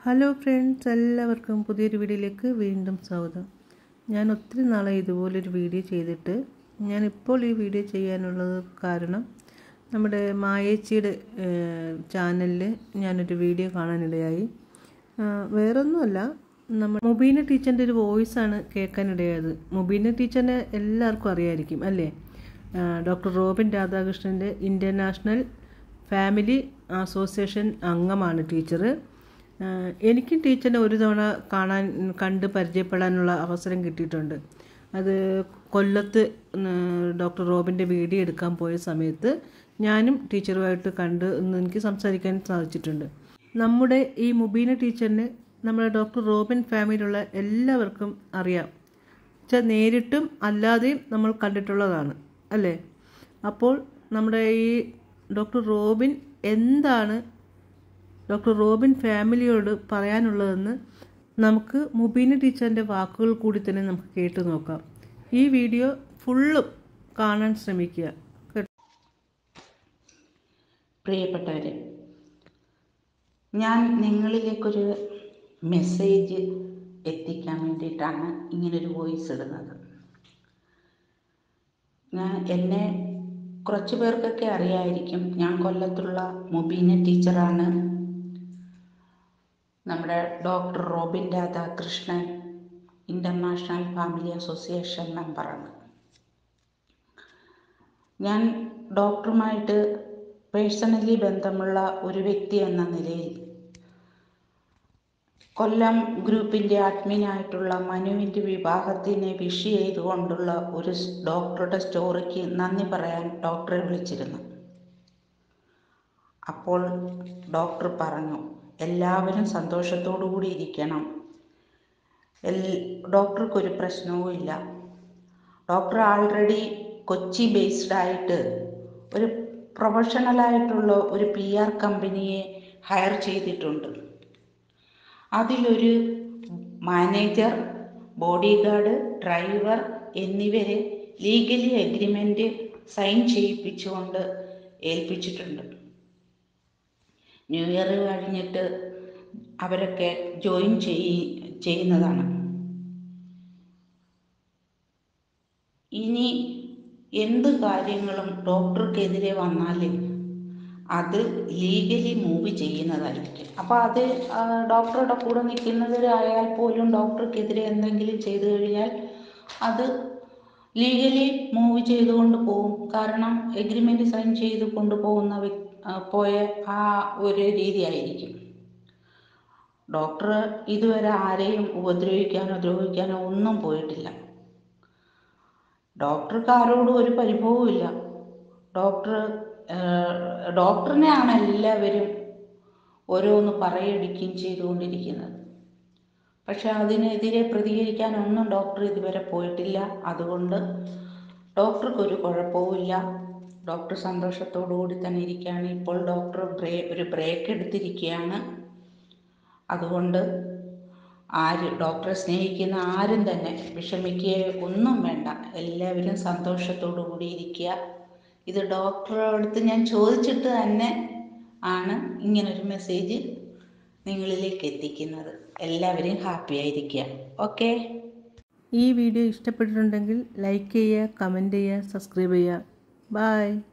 hello friends എല്ലാവർക്കും പുതിയൊരു വീഡിയോയിലേക്ക് വീണ്ടും സ്വാഗതം ഞാൻ ഒത്തിരി നാളെ ഇതുപോലൊരു വീഡിയോ ചെയ്തിട്ട് ഞാനിപ്പോൾ ഈ വീഡിയോ ചെയ്യാനുള്ളത് കാരണം നമ്മുടെ മായേച്ചിയുടെ ചാനലിൽ ഞാനൊരു വീഡിയോ കാണാനിടയായി വേറൊന്നുമല്ല നമ്മൾ മുബീന ടീച്ചറിൻ്റെ ഒരു വോയിസാണ് കേൾക്കാനിടയായത് മുബീന ടീച്ചറിനെ എല്ലാവർക്കും അറിയായിരിക്കും അല്ലേ ഡോക്ടർ റോബിൻ രാധാകൃഷ്ണൻ്റെ ഇൻ്റർനാഷണൽ ഫാമിലി അസോസിയേഷൻ അംഗമാണ് ടീച്ചർ എനിക്കും ടീച്ചറിനെ ഒരു തവണ കാണാൻ കണ്ട് പരിചയപ്പെടാനുള്ള അവസരം കിട്ടിയിട്ടുണ്ട് അത് കൊല്ലത്ത് ഡോക്ടർ റോബിൻ്റെ വീഡിയോ എടുക്കാൻ പോയ സമയത്ത് ഞാനും ടീച്ചറുമായിട്ട് കണ്ട് ഒന്ന് എനിക്ക് സംസാരിക്കാൻ സാധിച്ചിട്ടുണ്ട് നമ്മുടെ ഈ മുബീന ടീച്ചറിനെ നമ്മുടെ ഡോക്ടർ റോബിൻ ഫാമിലിയിലുള്ള എല്ലാവർക്കും അറിയാം വെച്ചാൽ നേരിട്ടും അല്ലാതെയും നമ്മൾ കണ്ടിട്ടുള്ളതാണ് അല്ലേ അപ്പോൾ നമ്മുടെ ഈ ഡോക്ടർ റോബിൻ എന്താണ് ഡോക്ടർ റോബിൻ ഫാമിലിയോട് പറയാനുള്ളതെന്ന് നമുക്ക് മുബീന ടീച്ചറിൻ്റെ വാക്കുകൾ കൂടി തന്നെ നമുക്ക് കേട്ടു നോക്കാം ഈ വീഡിയോ ഫുള്ളും കാണാൻ ശ്രമിക്കുക പ്രിയപ്പെട്ടവരെ ഞാൻ നിങ്ങളിലേക്കൊരു മെസ്സേജ് എത്തിക്കാൻ വേണ്ടിയിട്ടാണ് ഇങ്ങനൊരു വോയിസ് ഇടുന്നത് ഞാൻ എന്നെ കുറച്ച് പേർക്കൊക്കെ അറിയായിരിക്കും ഞാൻ കൊല്ലത്തുള്ള മുബീന ടീച്ചറാണ് നമ്മുടെ doctor Robin Radhakrishnan international family association മെമ്പറാണ് ഞാൻ ഡോക്ടറുമായിട്ട് പേഴ്സണലി ബന്ധമുള്ള ഒരു വ്യക്തി എന്ന നിലയിൽ കൊല്ലം ഗ്രൂപ്പിൻ്റെ അഡ്മിനായിട്ടുള്ള മനുവിൻ്റെ വിവാഹത്തിനെ വിഷ് ചെയ്തുകൊണ്ടുള്ള ഒരു ഡോക്ടറുടെ സ്റ്റോറിക്ക് നന്ദി പറയാൻ ഡോക്ടറെ വിളിച്ചിരുന്നു അപ്പോൾ ഡോക്ടർ പറഞ്ഞു എല്ലാവരും സന്തോഷത്തോടു കൂടി ഇരിക്കണം എൽ ഡോക്ടർക്കൊരു പ്രശ്നവും ഇല്ല ഡോക്ടർ ആൾറെഡി കൊച്ചി ബേസ്ഡ് ആയിട്ട് ഒരു പ്രൊഫഷണലായിട്ടുള്ള ഒരു പി ആർ കമ്പനിയെ ഹയർ ചെയ്തിട്ടുണ്ട് അതിലൊരു മാനേജർ ബോഡി ഗാർഡ് ഡ്രൈവർ എന്നിവരെ ലീഗലി അഗ്രിമെൻ്റ് സൈൻ ചെയ്യിപ്പിച്ചുകൊണ്ട് ഏൽപ്പിച്ചിട്ടുണ്ട് ന്യൂ ഇയർ കഴിഞ്ഞിട്ട് അവരൊക്കെ ജോയിൻ ചെയ് ചെയ്യുന്നതാണ് ഇനി എന്ത് കാര്യങ്ങളും ഡോക്ടർക്കെതിരെ വന്നാലും അത് ലീഗലി മൂവ് ചെയ്യുന്നതായിരിക്കും അപ്പോൾ അത് ഡോക്ടറുടെ കൂടെ നിൽക്കുന്നവരായാൽ പോലും ഡോക്ടർക്കെതിരെ എന്തെങ്കിലും ചെയ്തു കഴിഞ്ഞാൽ അത് ലീഗലി മൂവ് ചെയ്തുകൊണ്ട് പോകും കാരണം എഗ്രിമെൻ്റ് സൈൻ ചെയ്ത് കൊണ്ടുപോകുന്ന പോയ ആ ഒരു രീതിയായിരിക്കും ഡോക്ടർ ഇതുവരെ ആരെയും ഉപദ്രവിക്കാനോ ദ്രോഹിക്കാനോ ഒന്നും പോയിട്ടില്ല ഡോക്ടർക്ക് ആരോടും ഒരു പരിഭവവും ഇല്ല ഡോക്ടർ ഡോക്ടറിനെയാണ് എല്ലാവരും ഓരോന്ന് പറയടിക്കുകയും ചെയ്തുകൊണ്ടിരിക്കുന്നത് പക്ഷെ അതിനെതിരെ പ്രതികരിക്കാനൊന്നും ഡോക്ടർ ഇതുവരെ പോയിട്ടില്ല അതുകൊണ്ട് ഡോക്ടർക്കൊരു കുഴപ്പവുമില്ല ഡോക്ടർ സന്തോഷത്തോടു കൂടി തന്നെ ഇരിക്കുകയാണ് ഇപ്പോൾ ഡോക്ടർ ബ്രേ ഒരു ബ്രേക്ക് എടുത്തിരിക്കുകയാണ് അതുകൊണ്ട് ആര് ഡോക്ടറെ സ്നേഹിക്കുന്ന ആരും തന്നെ വിഷമിക്കുകയോ ഒന്നും വേണ്ട എല്ലാവരും സന്തോഷത്തോടു കൂടി ഇരിക്കുക ഇത് ഡോക്ടറുടെ അടുത്ത് ഞാൻ ചോദിച്ചിട്ട് തന്നെ ആണ് ഇങ്ങനൊരു മെസ്സേജ് നിങ്ങളിലേക്ക് എത്തിക്കുന്നത് എല്ലാവരും ഹാപ്പി ആയിരിക്കുക ഓക്കെ ഈ വീഡിയോ ഇഷ്ടപ്പെട്ടിട്ടുണ്ടെങ്കിൽ ലൈക്ക് ചെയ്യുക കമൻറ്റ് ചെയ്യുക സബ്സ്ക്രൈബ് ചെയ്യുക ബായ്